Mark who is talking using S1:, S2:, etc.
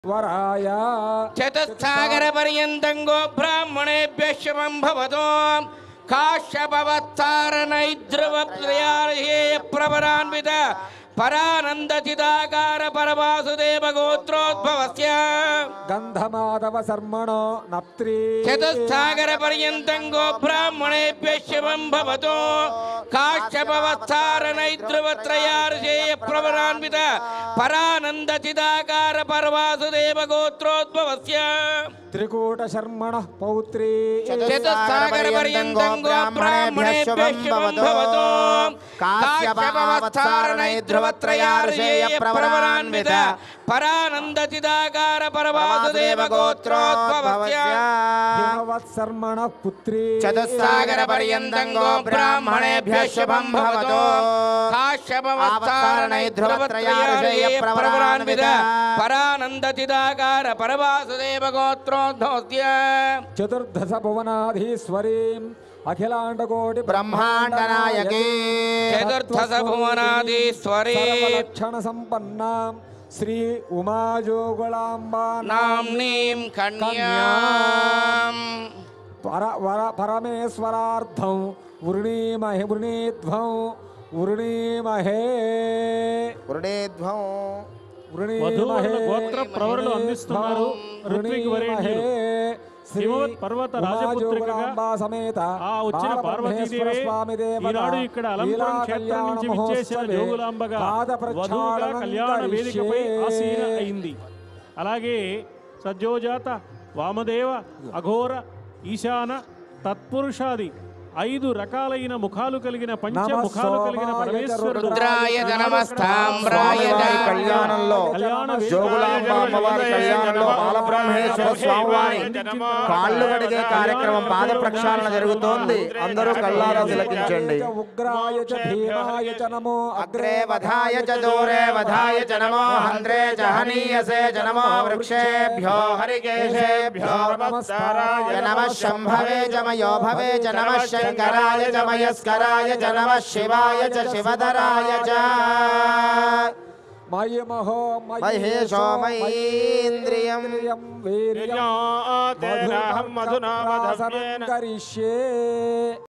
S1: వరాయ
S2: చతుస్సాగర పర్యంతం గో బ్రాహ్మణేభ్య శుభం భవతో కాశ్యపవత్సారణైద్రవప్రయార్హేయ ప్రవరాన్విత పరానందచిదాకార పరవాసుదేవ గోత్రోద్భవస్య
S1: గంధమాధవ శర్మణో నప్త్రీ
S2: చతుస్సాగర పర్యంతం గో బ్రాహ్మణేభ్య శుభం భవతో కాశ్యపవత్సారణైద్రవత్రయార్హేయ ప్రవరాన్విత పరానందచిదాకార పరవాసుదేవ గోత్రోద్భవస్య
S1: త్రికూట శర్మణ పౌత్రీ
S2: చతుస్సాగర పర్యంతం గో బ్రాహ్మణేభ్య శుభం భవతో కాశ్యపవత్సారణైద్రవత్రయార్షేయ ప్రవరాన్విత పరానందచిదాకార పరవాసుదేవ గోత్రోద్భవస్య
S1: హిమవత్ శర్మణ పుత్రీ
S2: చతుస్సాగర పర్యంతం గో బ్రాహ్మణేభ్య శుభం భవతో కాశ్యపవత్సారణైద్రవత్రయార్షేయ ప్రవరాన్విత పరానందచిదాకార పరవాసుదేవ గోత్రోద్భవస్య
S1: చతుర్దశ భువనాధీశ్వరీం అఖిలాండకోటి
S3: బ్రహ్మాండనాయకీ
S2: చతుర్దశ భువనాదీశ్వరీ
S1: సర్వలక్షణ సంపన్నాం శ్రీ ఉమాజోగుళాంబా
S2: నామ్నీం కన్యాం
S1: పర వర పరమేశ్వరార్థం వృణీమహే వృణీధ్వం వృణీమహే
S3: వృణేధ్వం
S4: వధూవరుల గోత్ర ప్రవరులు అందిస్తున్నారు ఋత్విక్ వరేణ్యులు. హిమవత్ పర్వత రాజపుత్రికగా
S1: సమేత
S4: ఆ వచ్చిన పార్వతీదేవి ఈనాడు ఇక్కడ అలంపురం క్షేత్రం నుంచి విచ్చేసిన జోగులాంబగా వధువుగా కళ్యాణ వేదికపై ఆసీన అయింది అలాగే సజ్జోజాత వామదేవ అఘోర ఈశాన తత్పురుషాది ఐదు రకాలైన ముఖాలు కలిగిన పంచ ముఖాలు కలిగిన పరమేశ్వరుడు
S2: రుద్రాయ నమస్తామ్రాయ
S3: స్వామివారి కళ్యాణంలో
S4: కళ్యాణ
S3: జోగులాంబ అమ్మవారి కళ్యాణంలో బాలబ్రహ్మేశ్వర స్వామివారి కాళ్ళు కడిగే కార్యక్రమం పాద ప్రక్షాళన జరుగుతోంది అందరూ కళ్ళారా తిలకించండి
S1: ఉగ్రాయ చ భీమాయ చ నమో
S3: అగ్రే వధాయ చ దూరే వధాయ చ నమో హంద్రే చ హనీయసే చ నమో వృక్షేభ్యో హరికేశేభ్యో నమస్కారాయ నమః శంభవే చ మయో భవే చ నమః శంకరాయ చ మయస్కరాయ చ నమః శివాయ చ శివధరాయ చ
S1: మయమహో
S3: మహేశో మయీంద్రియం
S1: వీర్యం
S5: యజ్ఞోతేనాహం మధునా వధవ్యేన
S1: కరిష్యే